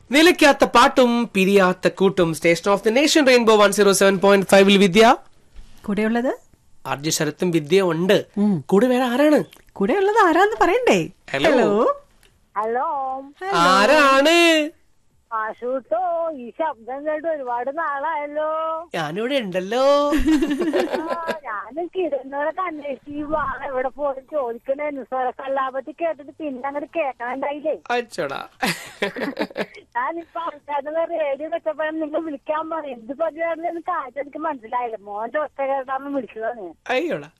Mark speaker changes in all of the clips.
Speaker 1: നിലയ്ക്കാത്ത പാട്ടും പിരിയാത്ത കൂട്ടും station of the nation rainbow one zero seven point ഫൈവിൽ വിദ്യ
Speaker 2: കൂടെയുള്ളത്
Speaker 1: ആർജി ശരത്തും വിദ്യ ഉണ്ട് കൂടെ വേറെ ആരാണ്
Speaker 2: കൂടെയുള്ളത് ആരാന്ന് പറയണ്ടേ
Speaker 1: ഹലോ.
Speaker 3: ഹലോ
Speaker 1: ആരാണ്
Speaker 3: ആശൂട്ടോ ഈ ശബ്ദം കേട്ട് ഒരുപാട് നാളായല്ലോ
Speaker 1: ഞാനിവിടെ ഉണ്ടല്ലോ
Speaker 3: ആ, ഞാൻ കിടന്നവരൊക്കെ അന്വേഷിക്കുവാണ് ഇവിടെ പോയി ചോദിക്കണേന്ന് സ്വരക്കല്ലാപത്തി കേട്ടിട്ട് പിന്നെ അങ്ങോട്ട് കേൾക്കാണ്ടായില്ലേ
Speaker 1: അച്ചോടാ
Speaker 3: ഞാനിപ്പോ ആൾക്കാരുടെ റേഡിയോ വെച്ചപ്പോഴും നിങ്ങൾ വിളിക്കാൻ പറയും എന്ത് പരിപാടിയെന്ന് കാര്യം എനിക്ക് മനസ്സിലായില്ല മോന്റെ ഒറ്റ കേട്ടാന്ന് വിളിച്ചതാണ്
Speaker 1: അയ്യോടാ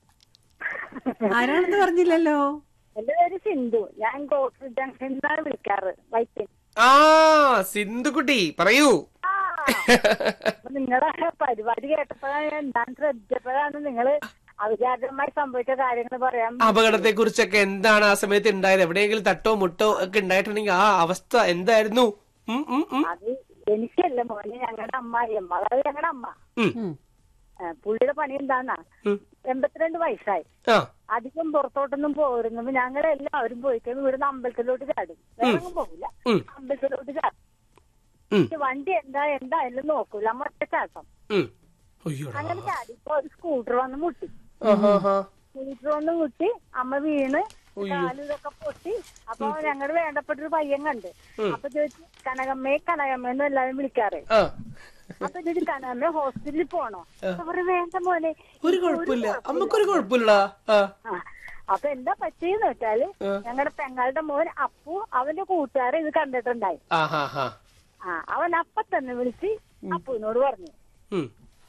Speaker 2: ആരാണെന്ന് പറഞ്ഞില്ലല്ലോ
Speaker 3: എന്റെ പേര് സിന്ധു ഞാൻ കോട്ടൂർ ജംഗ്ഷനിൽ നിന്നാണ് വിളിക്കാറ് വൈപ്പിൻ
Speaker 1: ആ സിന്ധുക്കുട്ടി പറയൂ
Speaker 3: ആ അപ്പൊ നിങ്ങളുടെ പരിപാടി കേട്ടപ്പോഴാണ് ഞാൻ ശ്രദ്ധിച്ചപ്പോഴാണ് നിങ്ങള് അവിചാരിതമായി സംഭവിച്ച കാര്യങ്ങൾ പറയാൻ
Speaker 1: അപകടത്തെ കുറിച്ചൊക്കെ എന്താണ് ആ സമയത്ത് ഉണ്ടായത് എവിടെയെങ്കിലും തട്ടോ മുട്ടോ ഒക്കെ ഉണ്ടായിട്ടുണ്ടെങ്കിൽ ആ അവസ്ഥ എന്തായിരുന്നു ഉം, ഉം, ഉം.
Speaker 3: അത് എനിക്കല്ല മോനെ ഞങ്ങളുടെ അമ്മായിയമ്മ അതായത് ഞങ്ങളുടെ അമ്മ
Speaker 1: ഉം.
Speaker 2: ഉം.
Speaker 3: ഏ, പുള്ളിയുടെ പണി എന്താന്നാ
Speaker 1: ഉം.
Speaker 3: എൺപത്തിരണ്ട് വയസ്സായി
Speaker 1: ആ
Speaker 3: അധികം പുറത്തോട്ടൊന്നും പോരുന്നു ഞങ്ങളെല്ലാവരും പോയി കഴിഞ്ഞ് ഇവിടുന്ന് അമ്പലത്തിലോട്ട് ചാടും വേറൊന്നും പോകില്ല
Speaker 1: ഉം.
Speaker 3: അമ്പലത്തിലോട്ട് ചാടും
Speaker 1: ഉം.
Speaker 3: ഈ വണ്ടി എന്താ എന്തായാലും നോക്കൂല അമ്മ ഒറ്റ ചാട്ടം
Speaker 1: ഉം. അയ്യോടാ
Speaker 3: അങ്ങനെ ചാടി ഇപ്പൊ ഒരു സ്കൂട്ടർ വന്ന് മുട്ടി
Speaker 1: ആഹാഹാ.
Speaker 3: സ്കൂട്ടർ വന്ന് മുട്ടി അമ്മ വീണ് കാലും ഇതൊക്കെ പൊട്ടി അപ്പൊ ഞങ്ങളുടെ വേണ്ടപ്പെട്ടൊരു പയ്യൻ കണ്ട് അപ്പൊ ചോദിച്ചു കനകമ്മേ കനകമ്മേന്ന് എല്ലാവരും വിളിക്കാറ്
Speaker 1: ആ
Speaker 3: അപ്പൊ ചോദിച്ചു കനകമ്മ ഹോസ്പിറ്റലിൽ പോണോ അപ്പൊ പറഞ്ഞു വേണ്ട മോനെ
Speaker 1: ഒരു കുഴപ്പമില്ല അമ്മക്കൊരു കുഴപ്പമില്ലടാ ആ
Speaker 3: ആ. അപ്പൊ എന്താ പറ്റിയെന്ന് വെച്ചാല് ഞങ്ങളുടെ പെങ്ങളുടെ മോൻ അപ്പു അവന്റെ കൂട്ടുകാരെ ഇത് കണ്ടിട്ടുണ്ടായി
Speaker 1: ആഹാ ഹാ
Speaker 3: ആ അവൻ അപ്പൊ തന്നെ വിളിച്ച് അപ്പുവിനോട് പറഞ്ഞു
Speaker 1: ഉം.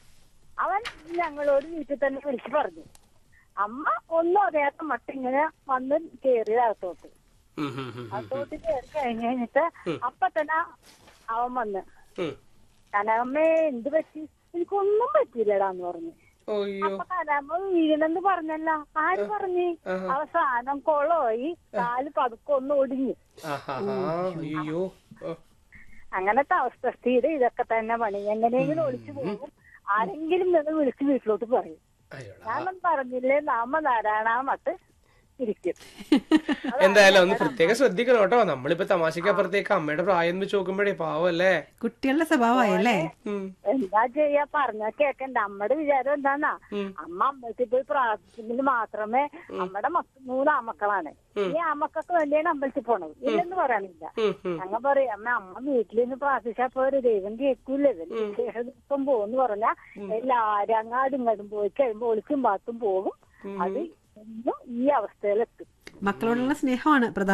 Speaker 3: അവൻ ഞങ്ങളോട് വീട്ടിൽ തന്നെ വിളിച്ച് പറഞ്ഞു അമ്മ ഒന്നും അറിയാത്ത മട്ട ഇങ്ങനെ വന്ന് കേറിയത് അകത്തോട്ട്
Speaker 1: ഉം, ഉം, ഉം,
Speaker 3: അകത്തോട്ട് കയറി കഴിഞ്ഞ് കഴിഞ്ഞിട്ട് അപ്പൊ തന്നെ അവൻ വന്ന്
Speaker 1: ഉം.
Speaker 3: കനകമ്മേ എന്ത് പറ്റി എനിക്കൊന്നും പറ്റിയില്ലടാന്ന് പറഞ്ഞു
Speaker 1: അയ്യോ
Speaker 3: അപ്പൊ കനകമ്മ വീണെന്ന് പറഞ്ഞല്ല ആര് പറഞ്ഞു അവസാനം കൊളമായി കാല് പതുക്കെ ഒന്ന് ഒടിഞ്ഞു
Speaker 1: ആഹാഹാ. അയ്യോ ഓ.
Speaker 3: അങ്ങനത്തെ അവസ്ഥ സ്ഥിരം ഇതൊക്കെ തന്നെ പണി എങ്ങനെയെങ്കിലും ഒളിച്ചു പോകും ആരെങ്കിലും നിന്ന് വിളിച്ച് വീട്ടിലോട്ട് പറയും
Speaker 1: അയ്യോടാ
Speaker 3: ഞാനും പറഞ്ഞില്ലേ നാമനാരായണ മട്ട് ഇരിക്കും
Speaker 1: എന്തായാലും ഒന്ന് പ്രത്യേകം ശ്രദ്ധിക്കണം കേട്ടോ നമ്മളിപ്പോ തമാശക്കപ്പുറത്തേക്ക് അമ്മയുടെ പ്രായം വെച്ച് നോക്കുമ്പോഴേ പാവല്ലേ
Speaker 2: കുട്ടികളുടെ സ്വഭാവമായല്ലേ
Speaker 1: ഉം.
Speaker 3: എന്താ ചെയ്യാ പറഞ്ഞാ കേക്കണ്ട അമ്മയുടെ വിചാരം എന്താന്നാ അമ്മ അമ്പലത്തിൽ പോയി പ്രാർത്ഥിച്ചെങ്കിൽ മാത്രമേ അമ്മയുടെ മക്ക മൂന്ന് ആമക്കളാണ് ഈ ആമക്കൾക്ക് വേണ്ടിയാണ് അമ്പലത്തിൽ പോണത് ഇല്ലെന്ന് പറയാനില്ല
Speaker 1: ഉം, ഉം.
Speaker 3: ഞങ്ങൾ പറയും അമ്മ അമ്മ വീട്ടിൽ നിന്ന് പ്രാർത്ഥിച്ചാ പോരെ ദൈവം കേൾക്കൂലേ വിശേഷ ദിവസം പോകുന്നു പറഞ്ഞാ എല്ലാരും അങ്ങാടും ഇങ്ങോട്ടും പോയി കഴിയുമ്പോ ഒളിച്ചും പാത്തും പോകും അത് എന്നും ഈ അവസ്ഥയിലെത്തും
Speaker 2: മക്കളോടുള്ള സ്നേഹമാണ് പ്രധാന